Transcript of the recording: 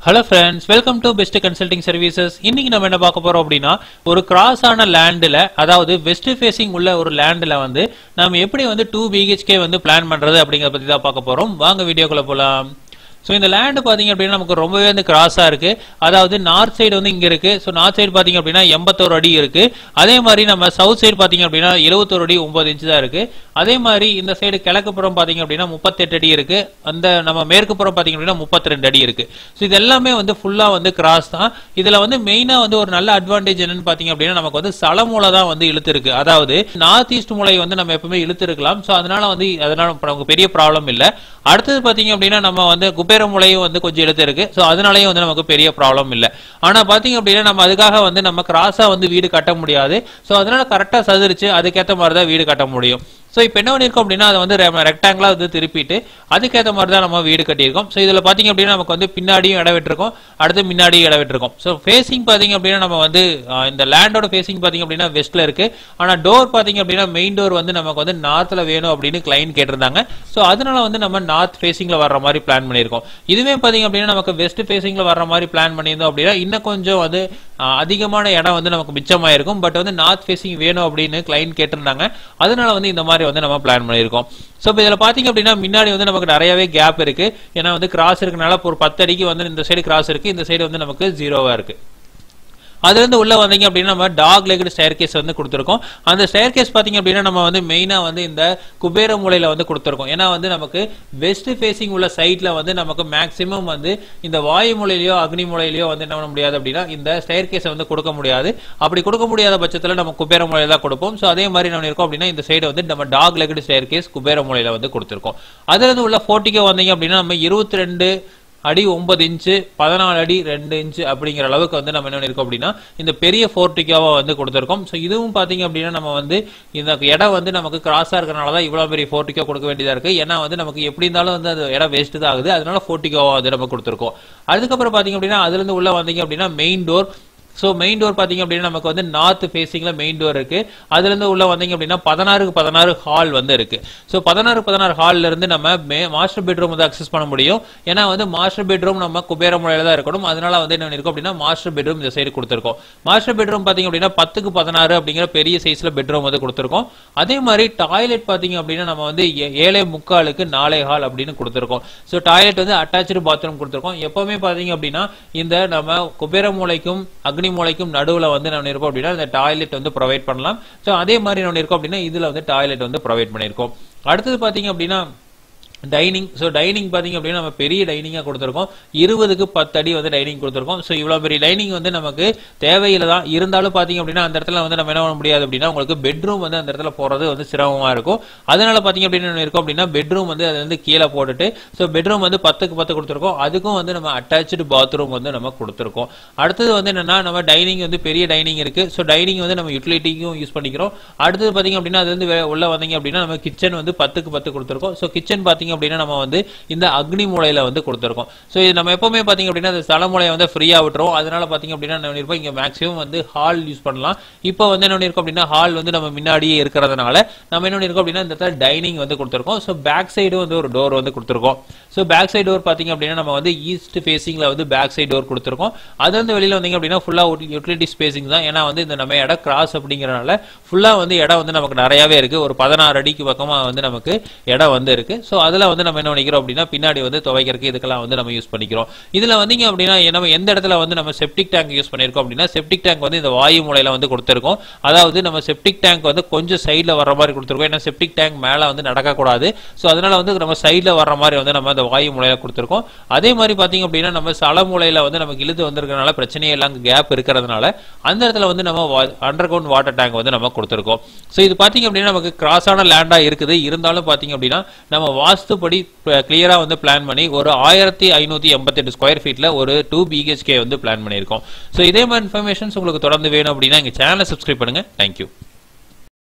hello friends welcome to best consulting services இன்னைக்கு நம்ம என்ன பார்க்க போறோம் அப்படின்னா ஒரு கிராஸ் ஆன லேண்டில் அதாவது வெஸ்ட் ஃபேசிங் உள்ள ஒரு லேண்டில் வந்து நம்ம எப்படி வந்து டூ பிஹெச்கே வந்து பிளான் பண்றது அப்படிங்கறத பத்தி தான் பார்க்க போறோம் வாங்க வீடியோக்குள்ள போலாம் ஸோ இந்த லேண்டு பார்த்தீங்க அப்படின்னா நமக்கு ரொம்பவே வந்து கிராஸாக இருக்கு அதாவது நார்த் சைடு வந்து இங்கே இருக்கு ஸோ நார்த் சைடு பார்த்தீங்க அப்படின்னா எண்பத்தோரு அடி இருக்கு அதே மாதிரி நம்ம சவுத் சைடு பார்த்தீங்க அப்படின்னா எழுபத்தோரு அடி ஒன்பது இன்ச்சு தான் இருக்கு அதே மாதிரி இந்த சைடு கிழக்கு புறம் பார்த்தீங்க அப்படின்னா முப்பத்தெட்டு அடி இருக்கு அந்த நம்ம மேற்கு புறம் பார்த்தீங்க அப்படின்னா முப்பத்தி ரெண்டு அடி இருக்கு ஸோ இது எல்லாமே வந்து ஃபுல்லாக வந்து கிராஸ் தான் இதில் வந்து மெயினாக வந்து ஒரு நல்ல அட்வான்டேஜ் என்னன்னு பார்த்தீங்க அப்படின்னா நமக்கு வந்து சல மூலை தான் வந்து இழுத்து இருக்கு அதாவது நார்த் ஈஸ்ட் மூலை வந்து நம்ம எப்பவுமே இழுத்து இருக்கலாம் ஸோ அதனால வந்து அதனால நமக்கு பெரிய ப்ராப்ளம் இல்லை அடுத்தது பார்த்தீங்க அப்படின்னா நம்ம வந்து குபேர மூலையும் வந்து கொஞ்சம் இழுத்து இருக்கு ஸோ அதனாலயும் வந்து நமக்கு பெரிய ப்ராப்ளம் இல்லை ஆனா பாத்தீங்க அப்படின்னா நம்ம அதுக்காக வந்து நம்ம கிராஸா வந்து வீடு கட்ட முடியாது ஸோ அதனால கரெக்டா சதுரிச்சு அதுக்கேற்ற மாதிரி தான் வீடு கட்ட முடியும் ஸோ இப்போ என்ன பண்ணியிருக்கோம் அப்படின்னா அதை வந்து ரெக்டாங்கிளா வந்து திருப்பிட்டு அதுக்கேற்ற மாதிரி தான் நம்ம வீடு கட்டியிருக்கோம் ஸோ இதில் பார்த்தீங்க அப்படின்னா நமக்கு வந்து பின்னாடியும் இடம் விட்டுருக்கோம் அடுத்து முன்னாடியும் இடம் விட்டுருக்கோம் ஸோ ஃபேசிங் பார்த்தீங்க அப்படின்னா நம்ம வந்து ஆஹ், இந்த லேண்டோட ஃபேசிங் பார்த்தீங்க அப்படின்னா வெஸ்ட்ல இருக்கு ஆனால் டோர் பார்த்தீங்க அப்படின்னா மெயின் டோர் வந்து நமக்கு வந்து நார்த்தில் வேணும் அப்படின்னு கிளைண்ட் கேட்டிருந்தாங்க ஸோ அதனால வந்து நம்ம நார்த் ஃபேசிங்ல வர்ற மாதிரி பிளான் பண்ணியிருக்கோம் இதுவே பார்த்தீங்க அப்படின்னா நமக்கு வெஸ்ட் ஃபேசிங்ல வர்ற மாதிரி பிளான் பண்ணியிருந்தோம் அப்படின்னா இன்னும் கொஞ்சம் வந்து ஆஹ், அதிகமான இடம் வந்து நமக்கு மிச்சமாயிருக்கும் பட் வந்து நார்த் ஃபேசிங் வேணும் அப்படின்னு கிளைண்ட் கேட்டிருந்தாங்க அதனால வந்து இந்த மாதிரி வந்து நம்ம பிளான் பண்ணியிருக்கோம் ஸோ இப்போ இதில் பார்த்தீங்க அப்படின்னா முன்னாடி வந்து நமக்கு நிறையவே கேப் இருக்கு ஏன்னா வந்து கிராஸ் இருக்கனால இப்போ ஒரு பத்து அடிக்கு வந்து இந்த சைடு கிராஸ் இருக்கு இந்த சைடு வந்து நமக்கு ஜீரோவா இருக்கு அதுல இருந்து உள்ள வந்தீங்க அப்படின்னா நம்ம டாக் லெக்டு ஸ்டேர் கேஸ் வந்து கொடுத்துருக்கோம் அந்த ஸ்டேர் கேஸ் பாத்தீங்க அப்படின்னா நம்ம வந்து மெயினா வந்து இந்த குபேர மூலையில வந்து கொடுத்துருக்கோம் ஏன்னா வந்து நமக்கு வெஸ்ட் ஃபேசிங் உள்ள சைட்ல வந்து நமக்கு மேக்சிமம் வந்து இந்த வாயு மூலையிலயோ அக்னி மூலையிலயோ வந்து என்ன பண்ண முடியாது அப்படின்னா இந்த ஸ்டேர் கேஸை வந்து கொடுக்க முடியாது அப்படி கொடுக்க முடியாத பட்சத்துல நம்ம குபேர மூலையில தான் கொடுப்போம் ஸோ அதே மாதிரி நம்ம இருக்கோம் அப்படின்னா இந்த சைடு வந்து நம்ம dog legged staircase Kubera மூலையில வந்து கொடுத்துருக்கோம் அதுல இருந்து உள்ள போர்ட்டிக்கோ வந்தீங்க அப்படின்னா நம்ம இருபத்தி ரெண்டு அடி ஒன்பது இன்ச்சு பதினாலு அடி ரெண்டு இன்ச்சு அப்படிங்கிற அளவுக்கு வந்து நம்ம என்ன பண்ணிருக்கோம் அப்படின்னா இந்த பெரிய ஃபோர்டிக்காவை வந்து கொடுத்துருக்கோம் ஸோ இதுவும் பார்த்தீங்க அப்படின்னா நம்ம வந்து இந்த இடம் வந்து நமக்கு கிராஸாக இருக்கிறனால தான் இவ்வளோ பெரிய ஃபோர்டிக்கோ கொடுக்க வேண்டியதாக இருக்கு ஏன்னா வந்து நமக்கு எப்படி இருந்தாலும் வந்து அது இடம் வேஸ்ட் தான் ஆகுது அதனால ஃபோர்டிக்கோவை வந்து நம்ம கொடுத்துருக்கோம் அதுக்கப்புறம் பார்த்தீங்க அப்படின்னா அதுலேருந்து உள்ள வந்தீங்க அப்படின்னா main door so main door பார்த்தீங்க அப்படின்னா நமக்கு வந்து நார்த் ஃபேசிங்ல மெயின் டோர் இருக்கு அதுல இருந்து உள்ள வந்தீங்க அப்படின்னா பதினாறுக்கு பதினாறு ஹால் வந்து இருக்கு ஸோ பதினாறு பதினாறு ஹால்ல இருந்து நம்ம மாஸ்டர் பெட்ரூம் வந்து அக்சஸ் பண்ண முடியும் ஏன்னா வந்து மாஸ்டர் பெட்ரூம் நம்ம குபேர முறையில தான் இருக்கணும் அதனால வந்து என்ன இருக்கும் அப்படின்னா மாஸ்டர் பெட்ரூம் இந்த சைடு கொடுத்துருக்கோம் மாஸ்டர் பெட்ரூம் பார்த்தீங்க அப்படின்னா பத்துக்கு பதினாறு அப்படிங்கிற பெரிய சைஸ்ல பெட்ரூம் வந்து கொடுத்துருக்கோம் அதே மாதிரி டாய்லெட் பார்த்தீங்க அப்படின்னா நம்ம வந்து ஏ- ஏழே முக்காலுக்கு நாலே ஹால் அப்படின்னு கொடுத்துருக்கோம் ஸோ டாய்லெட் வந்து அட்டாச்சு பாத்ரூம் கொடுத்துருக்கோம் எப்பவுமே பார்த்தீங்க அப்படின்னா இந்த நம்ம குபேர மூலைக்கும் அக்னி மூலைக்கும் நடுவுல வந்து நம்ம இருப்போம் அப்படின்னா இந்த டாய்லெட் வந்து ப்ரொவைட் பண்ணலாம் ஸோ அதே மாதிரி நம்ம இருக்கோம் அப்படின்னா இதுல வந்து டாய்லெட் வந்து ப்ரொவைட் பண்ணியிருக்கோம் அடுத்தது பார்த்தீங்க அப்படின்னா டைனிங் ஸோ டைனிங் பார்த்தீங்க அப்படின்னா நம்ம பெரிய டைனிங்காக கொடுத்துருக்கோம் இருபதுக்கு பத்து அடி வந்து டைனிங் கொடுத்துருக்கோம் ஸோ இவ்வளோ பெரிய டைனிங் வந்து நமக்கு தேவையில்லை தான் இருந்தாலும் பார்த்தீங்க அப்படின்னா அந்த இடத்துல வந்து நம்ம என்ன பண்ண முடியாது அப்படின்னா உங்களுக்கு பெட்ரூம் வந்து அந்த இடத்துல போகிறது வந்து சிரமமாக இருக்கும் அதனால பார்த்தீங்க அப்படின்னா என்ன இருக்கும் அப்படின்னா பெட்ரூம் வந்து அது வந்து கீழே போட்டுட்டு ஸோ பெட்ரூம் வந்து பத்துக்கு பத்து கொடுத்துருக்கோம் அதுக்கும் வந்து நம்ம அட்டாச்சு பாத்ரூம் வந்து நம்ம கொடுத்துருக்கோம் அடுத்தது வந்து என்னன்னா நம்ம டைனிங் வந்து பெரிய டைனிங் இருக்கு ஸோ டைனிங் வந்து நம்ம யூட்டிலிட்டிக்கும் யூஸ் பண்ணிக்கிறோம் அடுத்தது பார்த்தீங்க அப்படின்னா அது வந்து வே- உள்ள வந்தீங்க அப்படின்னா நம்ம கிச்சன் வந்து பத்துக்கு பத்து கொடுத்துருக்கோம் ஸோ கிச்சன் பார்த்தீங்க அப்படின்னா நம்ம வந்து இந்த அக்னி மூலையில வந்து கொடுத்துருக்கோம் ஸோ இது நம்ம எப்பவுமே பார்த்தீங்க அப்படின்னா இந்த ஸ்தல மூலையை வந்து ஃப்ரீயா விட்டுரும் அதனால பார்த்தீங்க அப்படின்னா என்ன பண்ணிருப்போம் இங்க மேக்ஸிமம் வந்து ஹால் யூஸ் பண்ணலாம் இப்போ வந்து என்ன பண்ணிருக்கோம் அப்படின்னா ஹால் வந்து நம்ம முன்னாடியே இருக்கிறதுனால நம்ம என்ன பண்ணிருக்கோம் அப்படின்னா இந்த இடத்துல டைனிங் வந்து கொடுத்துருக்கோம் ஸோ பேக் சைடு வந்து ஒரு டோர் வந்து கொடுத்துருக்கோம் ஸோ பேக் சைடு டோர் பார்த்தீங்க அப்படின்னா நம்ம வந்து ஈஸ்ட் ஃபேசிங்ல வந்து பேக் சைடு டோர் கொடுத்துருக்கோம் அது வந்து வெளியில வந்தீங்க அப்படின்னா ஃபுல்லா யூட்டிலிட்டி ஸ்பேசிங் தான் ஏன்னா வந்து இந்த நம்ம இடம் கிராஸ் அப்படிங்கறனால ஃபுல்லா வந்து இடம் வந்து நமக்கு நிறையவே இருக்கு ஒரு பதினாறு அடிக்கு பக்கமா வந்து நமக்கு இடம் வந்து இருக்கு ஸோ அதுல வந்து நம்ம என்ன பண்ணிக்கிறோம் அப்படின்னா பின்னாடி வந்து துவைக்கிறதுக்கு இதுக்கெல்லாம் வந்து நம்ம யூஸ் பண்ணிக்கிறோம் இதுல வந்தீங்க அப்படின்னா நம்ம எந்த இடத்துல வந்து நம்ம செப்டிக் டேங்க் யூஸ் பண்ணியிருக்கோம் அப்படின்னா செப்டிக் டேங்க் வந்து இந்த வாயு மூலையில வந்து கொடுத்துருக்கோம் அதாவது நம்ம செப்டிக் டேங்க் வந்து கொஞ்சம் சைடுல வர்ற மாதிரி கொடுத்துருக்கோம் ஏன்னா செப்டிக் டேங்க் மேல வந்து நடக்கக்கூடாது ஸோ அதனால வந்து நம்ம சைடுல வர்ற மாதிரி வந்து நம்ம அந்த வாயு மூலையில கொடுத்துருக்கோம் அதே மாதிரி பாத்தீங்க அப்படின்னா நம்ம சல மூலையில வந்து நமக்கு இழுத்து வந்திருக்கனால பிரச்சனையே எல்லாம் கேப் இருக்கிறதுனால அந்த இடத்துல வந்து நம்ம அண்டர் கிரவுண்ட் வாட்டர் டேங்க் வந்து நம்ம கொடுத்துருக்கோம் ஸோ இது பாத்தீங்க அப்படின்னா நமக்கு கிராஸான லேண்டா இருக்குது இருந்தாலும் பாத்தீங்க அப்படின்னா நம்ம வாஸ்துப்படி கிளியரா வந்து பிளான் பண்ணி ஒரு ஆயிரத்தி ஐநூத்தி எண்பத்தெட்டு ஸ்கொயர் ஃபீட்ல ஒரு டூ பிஹெச்கே வந்து பிளான் பண்ணியிருக்கோம் ஸோ இதே மாதிரி இன்ஃபர்மேஷன்ஸ் உங்களுக்கு தொடர்ந்து வேணும் அப்படின்னா எங்க சேனலை சப்ஸ்கிரைப் பண்ணுங்க தேங்க்யூ